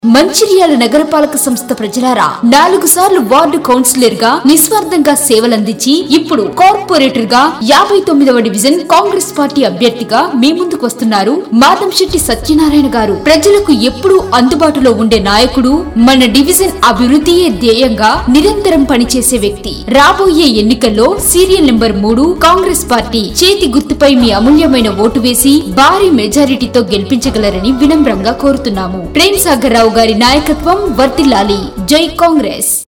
మంచిర్యాల నగరపాలక సంస్థ ప్రజలారా నాలుగు సార్లు వార్డు కౌన్సిలర్ గా నిస్వార్థంగా సేవలందించి ఇప్పుడు కార్పొరేటర్ గా యాభై తొమ్మిదవ డివిజన్ కాంగ్రెస్ పార్టీ అభ్యర్థిగా మీ ముందుకు వస్తున్నారు మాదంశెట్టి సత్యనారాయణ గారు ప్రజలకు ఎప్పుడూ అందుబాటులో ఉండే నాయకుడు మన డివిజన్ అభివృద్ధియే ధ్యేయంగా నిరంతరం పనిచేసే వ్యక్తి రాబోయే ఎన్నికల్లో సీరియల్ నెంబర్ మూడు కాంగ్రెస్ పార్టీ చేతి గుర్తుపై మీ అమూల్యమైన ఓటు వేసి భారీ మెజారిటీతో గెలిపించగలరని వినమ్రంగా కోరుతున్నాము ప్రేమ్ సాగర్ రావు గారి నాయకత్వం వర్తిల్లాలి జై కాంగ్రెస్